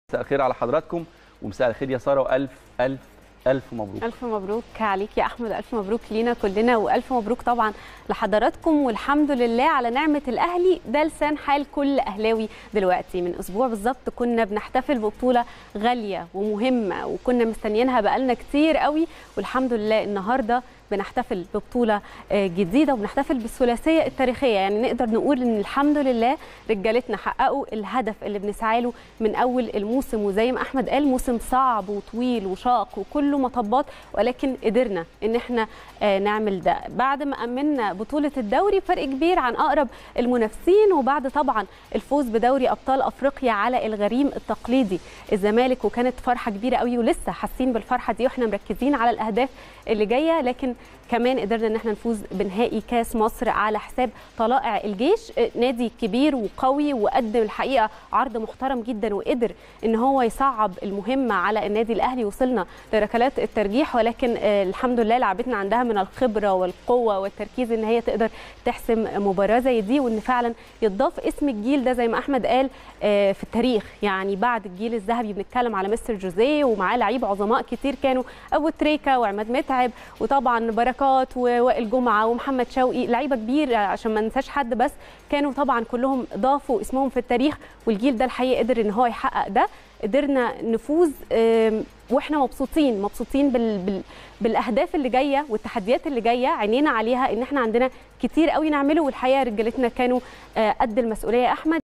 مساء الخير على حضراتكم ومساء الخير يا ساره والف الف الف مبروك ألف مبروك عليك يا أحمد ألف مبروك لينا كلنا وألف مبروك طبعا لحضراتكم والحمد لله على نعمة الأهلي ده لسان حال كل أهلاوي دلوقتي من أسبوع بالظبط كنا بنحتفل ببطولة غالية ومهمة وكنا مستنيينها بقالنا كتير قوي والحمد لله النهاردة بنحتفل ببطولة جديدة وبنحتفل بالثلاثية التاريخية يعني نقدر نقول إن الحمد لله رجالتنا حققوا الهدف اللي بنسعى له من أول الموسم وزي ما أحمد قال موسم صعب وطويل وشاق وكله مطبات ولكن قدرنا إن احنا نعمل ده بعد ما أمنا بطولة الدوري فرق كبير عن أقرب المنافسين وبعد طبعا الفوز بدوري أبطال أفريقيا على الغريم التقليدي الزمالك وكانت فرحة كبيرة قوي ولسه حاسين بالفرحة دي واحنا مركزين على الأهداف اللي جايه لكن كمان قدرنا ان احنا نفوز بنهائي كاس مصر على حساب طلائع الجيش نادي كبير وقوي وقدم الحقيقه عرض محترم جدا وقدر ان هو يصعب المهمه على النادي الاهلي وصلنا لركلات الترجيح ولكن الحمد لله لعبتنا عندها من الخبره والقوه والتركيز ان هي تقدر تحسم مباراه زي دي وان فعلا يضاف اسم الجيل ده زي ما احمد قال في التاريخ يعني بعد الجيل الذهبي بنتكلم على مستر جوزيه ومعاه لعيبه عظماء كتير كانوا ابو تريكه وعماد متعب وطبعا بركات ووائل جمعه ومحمد شوقي لعيبه كبير عشان ما ننساش حد بس كانوا طبعا كلهم ضافوا اسمهم في التاريخ والجيل ده الحقيقه قدر ان هو يحقق ده قدرنا نفوز واحنا مبسوطين مبسوطين بال... بال... بالاهداف اللي جايه والتحديات اللي جايه عينينا عليها ان احنا عندنا كتير قوي نعمله والحقيقه رجالتنا كانوا قد المسؤوليه احمد